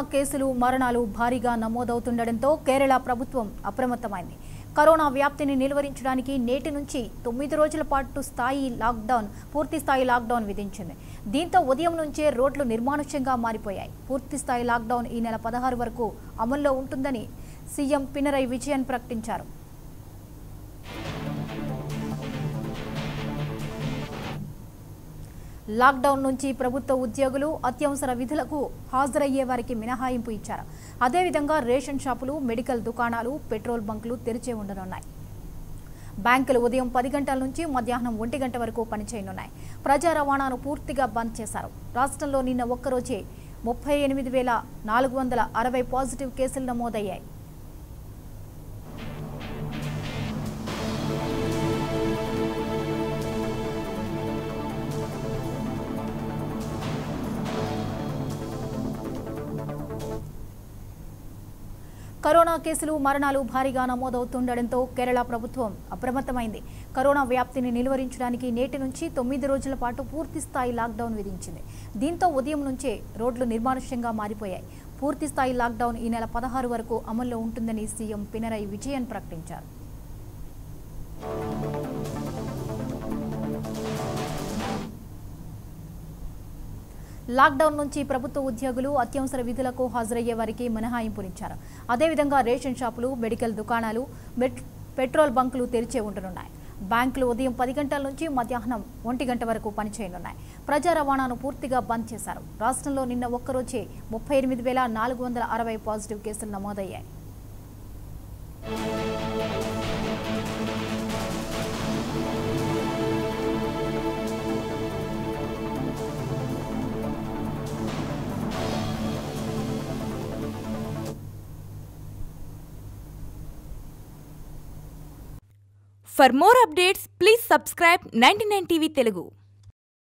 కేసులు మరణాలు భారీగా నమోదవుతుండటంతో కేరళ ప్రభుత్వం అప్రమత్తమైంది కరోనా వ్యాప్తిని నిలువరించడానికి నేటి నుంచి తొమ్మిది రోజుల పాటు స్థాయి లాక్డౌన్ పూర్తి స్థాయి లాక్డౌన్ విధించింది దీంతో ఉదయం నుంచే రోడ్లు నిర్మానుష్యంగా మారిపోయాయి పూర్తి స్థాయి లాక్డౌన్ ఈ నెల పదహారు వరకు అమల్లో ఉంటుందని సీఎం పినరై విజయన్ ప్రకటించారు లాక్డౌన్ నుంచి ప్రభుత్వ ఉద్యోగులు అత్యవసర విధులకు హాజరయ్యే వారికి మినహాయింపు ఇచ్చారు అదేవిధంగా రేషన్ షాపులు మెడికల్ దుకాణాలు పెట్రోల్ బంకులు తెరిచే ఉండనున్నాయి బ్యాంకులు ఉదయం పది గంటల నుంచి మధ్యాహ్నం ఒంటి గంట వరకు పనిచేయనున్నాయి ప్రజా రవాణాను పూర్తిగా బంద్ చేశారు రాష్ట్రంలో నిన్న ఒక్కరోజే ముప్పై ఎనిమిది వేల నాలుగు వందల అరవై పాజిటివ్ కేసులు నమోదయ్యాయి కరోనా కేసులు మరణాలు భారీగా నమోదవుతుండటంతో కేరళ ప్రభుత్వం అప్రమత్తమైంది కరోనా వ్యాప్తిని నిలువరించడానికి నేటి నుంచి తొమ్మిది రోజుల పాటు పూర్తి స్థాయి లాక్డౌన్ విధించింది దీంతో ఉదయం నుంచే రోడ్లు నిర్మానుష్యంగా మారిపోయాయి పూర్తి స్థాయి లాక్డౌన్ ఈ నెల పదహారు వరకు అమల్లో ఉంటుందని సీఎం పినరై విజయన్ ప్రకటించారు లాక్డౌన్ నుంచి ప్రభుత్వ ఉద్యోగులు అత్యవసర విధులకు హాజరయ్యే వారికి మినహాయింపునిచ్చారు అదేవిధంగా రేషన్ షాపులు మెడికల్ దుకాణాలు మెట్ పెట్రోల్ బంకులు తెరిచే ఉండనున్నాయి బ్యాంకులు ఉదయం పది గంటల నుంచి మధ్యాహ్నం ఒంటి గంట వరకు పనిచేయనున్నాయి ప్రజా రవాణాను పూర్తిగా బంద్ చేశారు రాష్ట్రంలో నిన్న ఒక్కరోజే ముప్పై ఎనిమిది వేల నాలుగు వందల అరవై పాజిటివ్ కేసులు నమోదయ్యాయి For more updates, please subscribe 99 TV Telugu.